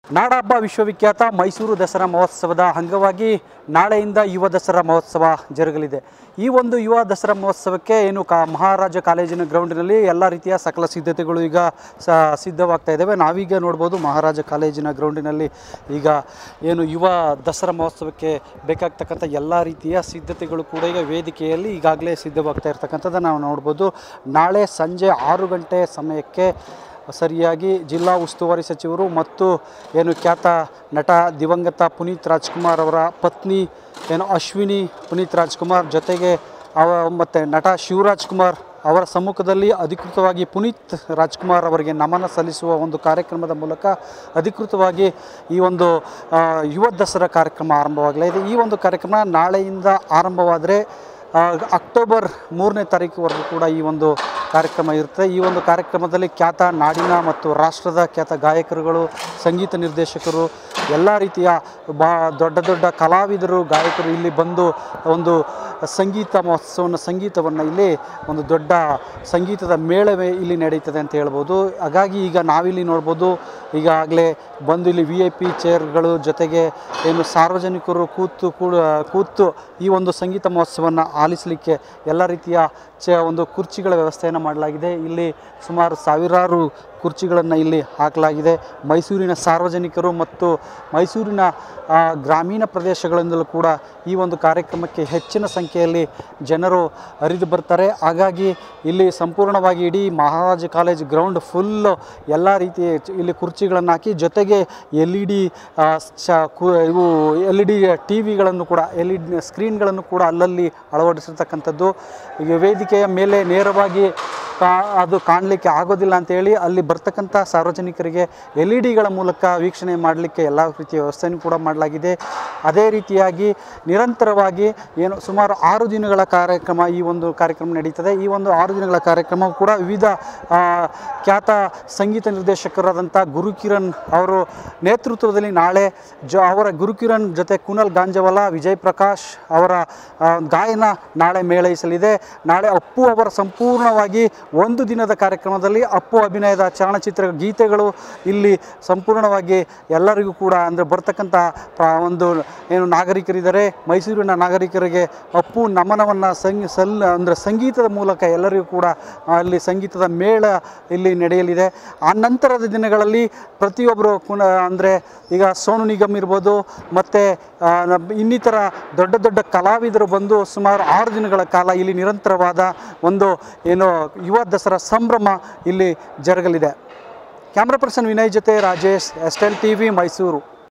ನಾಡಹಬ್ಬ ವಿಶ್ವವಿಖ್ಯಾತ ಮೈಸೂರು ದಸರಾ ಮಹೋತ್ಸವದ ಅಂಗವಾಗಿ ನಾಳೆಯಿಂದ ಯುವ ದಸರಾ ಮಹೋತ್ಸವ ಜರುಗಲಿದೆ ಈ ಒಂದು ಯುವ ದಸರಾ ಮಹೋತ್ಸವಕ್ಕೆ ಏನು ಕಾ ಮಹಾರಾಜ ಕಾಲೇಜಿನ ಗ್ರೌಂಡಿನಲ್ಲಿ ಎಲ್ಲ ರೀತಿಯ ಸಕಲ ಸಿದ್ಧತೆಗಳು ಈಗ ಸ ಸಿದ್ಧವಾಗ್ತಾ ಇದ್ದಾವೆ ನಾವೀಗ ನೋಡ್ಬೋದು ಮಹಾರಾಜ ಕಾಲೇಜಿನ ಗ್ರೌಂಡಿನಲ್ಲಿ ಈಗ ಏನು ಯುವ ದಸರಾ ಮಹೋತ್ಸವಕ್ಕೆ ಬೇಕಾಗ್ತಕ್ಕಂಥ ಎಲ್ಲ ರೀತಿಯ ಸಿದ್ಧತೆಗಳು ಕೂಡ ಈಗ ವೇದಿಕೆಯಲ್ಲಿ ಈಗಾಗಲೇ ಸಿದ್ಧವಾಗ್ತಾ ಇರ್ತಕ್ಕಂಥದ್ದು ನಾವು ನೋಡ್ಬೋದು ನಾಳೆ ಸಂಜೆ ಆರು ಗಂಟೆ ಸಮಯಕ್ಕೆ ಸರಿಯಾಗಿ ಜಿಲ್ಲಾ ಉಸ್ತುವಾರಿ ಸಚಿವರು ಮತ್ತು ಏನು ಖ್ಯಾತ ನಟ ದಿವಂಗತ ಪುನೀತ್ ರಾಜ್ಕುಮಾರ್ ಅವರ ಪತ್ನಿ ಏನು ಅಶ್ವಿನಿ ಪುನೀತ್ ರಾಜ್ಕುಮಾರ್ ಜೊತೆಗೆ ಅವ ಮತ್ತು ನಟ ಶಿವರಾಜ್ ಕುಮಾರ್ ಅವರ ಸಮ್ಮುಖದಲ್ಲಿ ಅಧಿಕೃತವಾಗಿ ಪುನೀತ್ ರಾಜ್ಕುಮಾರ್ ಅವರಿಗೆ ನಮನ ಸಲ್ಲಿಸುವ ಒಂದು ಕಾರ್ಯಕ್ರಮದ ಮೂಲಕ ಅಧಿಕೃತವಾಗಿ ಈ ಒಂದು ಆ, ಯುವ ದಸರಾ ಕಾರ್ಯಕ್ರಮ ಆರಂಭವಾಗಲಿದೆ ಈ ಒಂದು ಕಾರ್ಯಕ್ರಮ ನಾಳೆಯಿಂದ ಆರಂಭವಾದರೆ ಆ, ಅಕ್ಟೋಬರ್ ಮೂರನೇ ತಾರೀಕುವರೆಗೂ ಕೂಡ ಈ ಒಂದು ಕಾರ್ಯಕ್ರಮ ಇರುತ್ತೆ ಈ ಒಂದು ಕಾರ್ಯಕ್ರಮದಲ್ಲಿ ಖ್ಯಾತ ನಾಡಿನ ಮತ್ತು ರಾಷ್ಟ್ರದ ಖ್ಯಾತ ಗಾಯಕರುಗಳು ಸಂಗೀತ ನಿರ್ದೇಶಕರು ಎಲ್ಲ ರೀತಿಯ ಬಾ ದೊಡ್ಡ ದೊಡ್ಡ ಕಲಾವಿದರು ಗಾಯಕರು ಇಲ್ಲಿ ಬಂದು ಒಂದು ಸಂಗೀತ ಮಹೋತ್ಸವನ ಸಂಗೀತವನ್ನು ಇಲ್ಲಿ ಒಂದು ದೊಡ್ಡ ಸಂಗೀತದ ಮೇಳವೇ ಇಲ್ಲಿ ನಡೀತದೆ ಅಂತ ಹೇಳ್ಬೋದು ಹಾಗಾಗಿ ಈಗ ನಾವಿಲ್ಲಿ ನೋಡ್ಬೋದು ಈಗಾಗಲೇ ಬಂದು ಇಲ್ಲಿ ವಿ ಐ ಪಿ ಚೇರ್ಗಳು ಜೊತೆಗೆ ಏನು ಸಾರ್ವಜನಿಕರು ಕೂತು ಕೂಡ ಕೂತು ಈ ಒಂದು ಸಂಗೀತ ಮಹೋತ್ಸವವನ್ನು ಆಲಿಸಲಿಕ್ಕೆ ಎಲ್ಲ ರೀತಿಯ ಚ ಒಂದು ಕುರ್ಚಿಗಳ ವ್ಯವಸ್ಥೆಯನ್ನು ಮಾಡಲಾಗಿದೆ ಇಲ್ಲಿ ಸುಮಾರು ಸಾವಿರಾರು ಕುರ್ಚಿಗಳನ್ನು ಇಲ್ಲಿ ಹಾಕಲಾಗಿದೆ ಮೈಸೂರಿನ ಸಾರ್ವಜನಿಕರು ಮತ್ತು ಮೈಸೂರಿನ ಆ, ಗ್ರಾಮೀಣ ಪ್ರದೇಶಗಳಿಂದಲೂ ಕೂಡ ಈ ಒಂದು ಕಾರ್ಯಕ್ರಮಕ್ಕೆ ಹೆಚ್ಚಿನ ಸಂಖ್ಯೆಯಲ್ಲಿ ಜನರು ಹರಿದು ಬರ್ತಾರೆ ಹಾಗಾಗಿ ಇಲ್ಲಿ ಸಂಪೂರ್ಣವಾಗಿ ಇಡೀ ಮಹಾರಾಜ ಕಾಲೇಜ್ ಗ್ರೌಂಡ್ ಫುಲ್ಲು ಎಲ್ಲ ರೀತಿಯ ಚ- ಇಲ್ಲಿ ಕುರ್ಚಿಗಳನ್ನು ಹಾಕಿ ಜೊತೆಗೆ ಎಲ್ ಇ ಡಿ ಇವು ಎಲ್ ಇ ಡಿ ಟಿ ವಿಗಳನ್ನು ಕೂಡ ಎಲ್ ಇ ಡಿ ಸ್ಕ್ರೀನ್ಗಳನ್ನು ಕೂಡ ಅಲ್ಲಲ್ಲಿ ಅಳವಡಿಸಿರ್ತಕ್ಕಂಥದ್ದು ಈಗ ವೇದಿಕೆಯ ಮೇಲೆ ನೇರವಾಗಿ ಕಾ ಅದು ಕಾಣಲಿಕ್ಕೆ ಆಗೋದಿಲ್ಲ ಅಂತೇಳಿ ಅಲ್ಲಿ ಬರ್ತಕ್ಕಂಥ ಸಾರ್ವಜನಿಕರಿಗೆ ಎಲ್ ಇ ಡಿಗಳ ಮೂಲಕ ವೀಕ್ಷಣೆ ಮಾಡಲಿಕ್ಕೆ ಎಲ್ಲ ರೀತಿಯ ವ್ಯವಸ್ಥೆಯನ್ನು ಕೂಡ ಮಾಡಲಾಗಿದೆ ಅದೇ ರೀತಿಯಾಗಿ ನಿರಂತರವಾಗಿ ಏನು ಸುಮಾರು ಆರು ದಿನಗಳ ಕಾರ್ಯಕ್ರಮ ಈ ಒಂದು ಕಾರ್ಯಕ್ರಮ ನಡೀತದೆ ಈ ಒಂದು ಆರು ದಿನಗಳ ಕಾರ್ಯಕ್ರಮ ಕೂಡ ವಿವಿಧ ಆ, ಖ್ಯಾತ ಸಂಗೀತ ನಿರ್ದೇಶಕರಾದಂಥ ಗುರುಕಿರಣ್ ಅವರು ನೇತೃತ್ವದಲ್ಲಿ ನಾಳೆ ಜ ಅವರ ಗುರುಕಿರಣ್ ಜೊತೆ ಕುನಲ್ ಗಾಂಜವಾಲ ವಿಜಯ್ ಪ್ರಕಾಶ್ ಅವರ ಆ, ಗಾಯನ ನಾಳೆ ಮೇಳೈಸಲಿದೆ ನಾಳೆ ಅಪ್ಪು ಅವರ ಸಂಪೂರ್ಣವಾಗಿ ಒಂದು ದಿನದ ಕಾರ್ಯಕ್ರಮದಲ್ಲಿ ಅಪ್ಪು ಅಭಿನಯದ ಚಲನಚಿತ್ರ ಗೀತೆಗಳು ಇಲ್ಲಿ ಸಂಪೂರ್ಣವಾಗಿ ಎಲ್ಲರಿಗೂ ಕೂಡ ಅಂದರೆ ಬರ್ತಕ್ಕಂಥ ಪ್ರ- ಒಂದು ಏನು ನಾಗರಿಕರಿದ್ದಾರೆ ಮೈಸೂರಿನ ನಾಗರಿಕರಿಗೆ ಅಪ್ಪು ನಮನವನ್ನು ಸಂಗ್ ಸಲ್ ಅಂದರೆ ಸಂಗೀತದ ಮೂಲಕ ಎಲ್ಲರಿಗೂ ಕೂಡ ಅಲ್ಲಿ ಸಂಗೀತದ ಮೇಳ ಇಲ್ಲಿ ನಡೆಯಲಿದೆ ಆ ನಂತರದ ದಿನಗಳಲ್ಲಿ ಪ್ರತಿಯೊಬ್ಬರು ಕುಣ ಅಂದರೆ ಈಗ ಸೋನು ನಿಗಮ್ ಇರ್ಬೋದು ಮತ್ತು ಇನ್ನಿತರ ದೊಡ್ಡ ದೊಡ್ಡ ಕಲಾವಿದರು ಬಂದು ಸುಮಾರು ಆರು ದಿನಗಳ ಕಾಲ ಇಲ್ಲಿ ನಿರಂತರವಾದ ಒಂದು ಏನು ಯುವ ದಸರಾ ಸಂಭ್ರಮ ಇಲ್ಲಿ ಜರುಗಲಿದೆ ಕ್ಯಾಮ್ರಾ ಪರ್ಸನ್ ವಿನಯ್ ಜೊತೆ Rajesh S L T V Mysuru